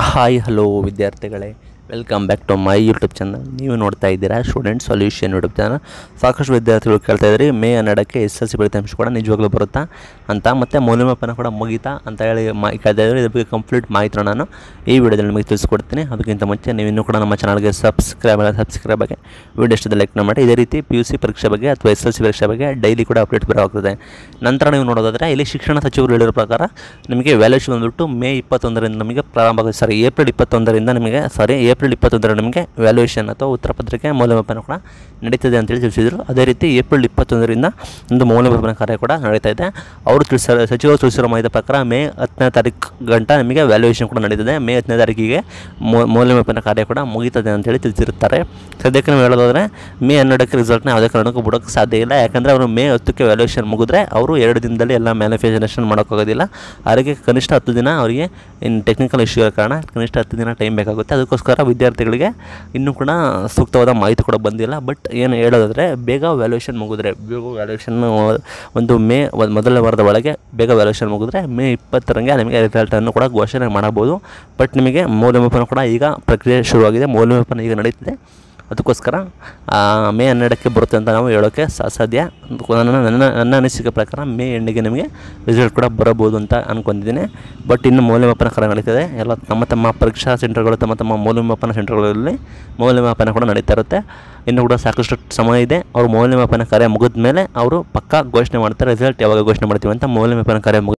hi hello ವಿದ್ಯಾರ್ಥಿಗಳೇ welcome back to my YouTube channel ನೀವು ನೋಡ್ತಾ ಇದ್ದೀರಾ ಸ್ಟೂಡೆಂಟ್ ಸೊಲ್ಯೂಷನ್ ಯೂಟ್ಯೂಬ್ ಚಾನಲ್ ಸಾಕಷ್ಟು ವಿದ್ಯಾರ್ಥಿಗಳು ಕೇಳ್ತಾ ಇದ್ರಿ ಮೇ ಹನ್ನೆರಡಕ್ಕೆ ಎಸ್ ಎಲ್ ಸಿ ಫಲಿತಾಂಶ ಕೂಡ ನಿಜವಾಗ್ಲೂ ಬರುತ್ತಾ ಅಂತ ಮತ್ತು ಮೌಲ್ಯಮಾಪನ ಕೂಡ ಮುಗೀತಾ ಅಂತ ಹೇಳಿ ಮಾ ಕೇಳ್ತಾ ಇದ್ದಾರೆ ಇದ್ರ ಬಗ್ಗೆ ಕಂಪ್ಲೀಟ್ ಮಾಹಿತಿ ನಾನು ಈ ವಿಡಿಯೋದಲ್ಲಿ ನಿಮಗೆ ತಿಳಿಸ್ಕೊಡ್ತೀನಿ ಅದಕ್ಕಿಂತ ಮುಂಚೆ ನೀವು ಇನ್ನೂ ಕೂಡ ನಮ್ಮ ಚಾನಲ್ಗೆ ಸಬ್ಸ್ಕ್ರೈಬ್ ಸಬ್ಸ್ಕ್ರೈಬ್ ಆಗಿ ವಿಡಿಯೋ ಇಷ್ಟದ ಲೈಕ್ ಮಾಡಿ ಇದೇ ರೀತಿ ಪಿ ಯು ಸಿ ಪರೀಕ್ಷೆ ಬಗ್ಗೆ ಅಥವಾ ಎಸ್ ಎಲ್ ಸಿ ಪರೀಕ್ಷೆ ಬಗ್ಗೆ ಡೈಲಿ ಕೂಡ ಅಪ್ಡೇಟ್ ಬರೋಗ್ತದೆ ನಂತರ ನೀವು ನೋಡೋದಾದರೆ ಇಲ್ಲಿ ಶಿಕ್ಷಣ ಸಚಿವರು ಹೇಳಿರೋ ಪ್ರಕಾರ ನಿಮಗೆ ವ್ಯಾಲ್ಯೂಷನ್ ಬಂದ್ಬಿಟ್ಟು ಮೇ ಇಪ್ಪತ್ತೊಂದರಿಂದ ನಮಗೆ ಪ್ರಾರಂಭ ಆಗುತ್ತೆ ಸಾರಿ ಏಪ್ರಿಲ್ ಇಪ್ಪತ್ತೊಂದರಿಂದ ನಿಮಗೆ ಸಾರಿ ಏಪ್ರಿಲ್ ಇಪ್ಪತ್ತೊಂದರ ನಿಮಗೆ ವ್ಯಾಲ್ಯೂಯೇಷನ್ ಅಥವಾ ಉತ್ತರ ಪತ್ರಿಕೆ ಮೌಲ್ಯಮಾಪನ ಕೂಡ ನಡೀತದೆ ಅಂತೇಳಿ ತಿಳಿಸಿದರು ಅದೇ ರೀತಿ ಏಪ್ರಿಲ್ ಇಪ್ಪತ್ತೊಂದರಿಂದ ಒಂದು ಮೌಲ್ಯಮಾಪನ ಕಾರ್ಯ ಕೂಡ ನಡೀತಾ ಇದೆ ಅವರು ತಿಳಿಸಿರೋ ಸಚಿವರು ತಿಳಿಸಿರೋ ಮಾಹಿತಿ ಪ್ರಕಾರ ಮೇ ಹತ್ತನೇ ತಾರೀಕು ಗಂಟ ನಿಮಗೆ ವ್ಯಾಲ್ಯೂಯೇಷನ್ ಕೂಡ ನಡೀತದೆ ಮೇ ಹತ್ತನೇ ತಾರೀಕಿಗೆ ಮೌ- ಮೌಲ್ಯಮಾಪನ ಕಾರ್ಯ ಕೂಡ ಮುಗೀತದೆ ಅಂತೇಳಿ ತಿಳಿಸಿರ್ತಾರೆ ಸದ್ಯಕ್ಕೆ ನಾವು ಹೇಳೋದಾದ್ರೆ ಮೇ ಹನ್ನೆರಡಕ್ಕೆ ರಿಸಲ್ಟ್ನ ಯಾವುದೇ ಕಾರಣಕ್ಕೂ ಬಿಡೋಕ್ಕೆ ಸಾಧ್ಯ ಇಲ್ಲ ಯಾಕಂದರೆ ಅವರು ಮೇ ಹತ್ತಕ್ಕೆ ವ್ಯಾಲ್ಯೂಯೇಷನ್ ಮುಗಿದ್ರೆ ಅವರು ಎರಡು ದಿನದಲ್ಲಿ ಎಲ್ಲ ಮ್ಯಾನುಫ್ಯಾಕ್ಚರೇಷನ್ ಮಾಡೋಕ್ಕಾಗೋದಿಲ್ಲ ಅವರಿಗೆ ಕನಿಷ್ಠ ಹತ್ತು ದಿನ ಅವರಿಗೆ ಇನ್ನು ಟೆಕ್ನಿಕಲ್ ಇಶ್ಯೂ ಇರೋ ಕಾರಣ ಕನಿಷ್ಠ ಹತ್ತು ದಿನ ಟೈಮ್ ಬೇಕಾಗುತ್ತೆ ಅದಕ್ಕೋಸ್ಕರ ವಿದ್ಯಾರ್ಥಿಗಳಿಗೆ ಇನ್ನೂ ಕೂಡ ಸೂಕ್ತವಾದ ಮಾಹಿತಿ ಕೂಡ ಬಂದಿಲ್ಲ ಬಟ್ ಏನು ಹೇಳೋದಾದರೆ ಬೇಗ ವ್ಯಾಲ್ಯೂಯೇಷನ್ ಮುಗಿದ್ರೆ ಬೇಗ ವ್ಯಾಲ್ಯೂಯೇಷನ್ ಒಂದು ಮೇ ಒಂದು ಮೊದಲ ವಾರದ ಒಳಗೆ ಬೇಗ ವ್ಯಾಲ್ಯೂಯೇಷನ್ ಮುಗಿದ್ರೆ ಮೇ ಇಪ್ಪತ್ತರಂಗೆ ನಿಮಗೆ ರಿಸಲ್ಟನ್ನು ಕೂಡ ಘೋಷಣೆ ಮಾಡಬಹುದು ಬಟ್ ನಿಮಗೆ ಮೌಲ್ಯಮಾಪನ ಕೂಡ ಈಗ ಪ್ರಕ್ರಿಯೆ ಶುರುವಾಗಿದೆ ಮೌಲ್ಯಮಾಪನ ಈಗ ನಡೀತಿದೆ ಅದಕ್ಕೋಸ್ಕರ ಆ, ಮೇ ಹನ್ನೆರಡಕ್ಕೆ ಬರುತ್ತೆ ಅಂತ ನಾವು ಹೇಳೋಕ್ಕೆ ಸ- ಸಾಧ್ಯ ನನ್ನ ನನ್ನ ನನ್ನ ಅನಿಸಿಕೆ ಪ್ರಕಾರ ಮೇ ಎಂಡಿಗೆ ನಿಮಗೆ ರಿಸಲ್ಟ್ ಕೂಡ ಬರಬಹುದು ಅಂತ ಅಂದ್ಕೊಂಡಿದ್ದೀನಿ ಬಟ್ ಇನ್ನು ಮೌಲ್ಯಮಾಪನ ಕಾರ್ಯ ನಡೀತದೆ ಎಲ್ಲ ತಮ್ಮ ತಮ್ಮ ಪರೀಕ್ಷಾ ಸೆಂಟರ್ಗಳು ತಮ್ಮ ತಮ್ಮ ಮೌಲ್ಯಮಾಪನ ಸೆಂಟರ್ಗಳಲ್ಲಿ ಮೌಲ್ಯಮಾಪನ ಕೂಡ ನಡೀತಾ ಇರುತ್ತೆ ಇನ್ನು ಕೂಡ ಸಾಕಷ್ಟು ಸಮಯ ಇದೆ ಅವರು ಮೌಲ್ಯಮಾಪನ ಕಾರ್ಯ ಮುಗಿದ ಮೇಲೆ ಅವರು ಪಕ್ಕಾ ಘೋಷಣೆ ಮಾಡ್ತಾರೆ ರಿಸಲ್ಟ್ ಯಾವಾಗ ಘೋಷಣೆ ಮಾಡ್ತೀವಿ ಅಂತ ಮೌಲ್ಯಮಾಪನ ಕಾರ್ಯ ಮುಗಿದ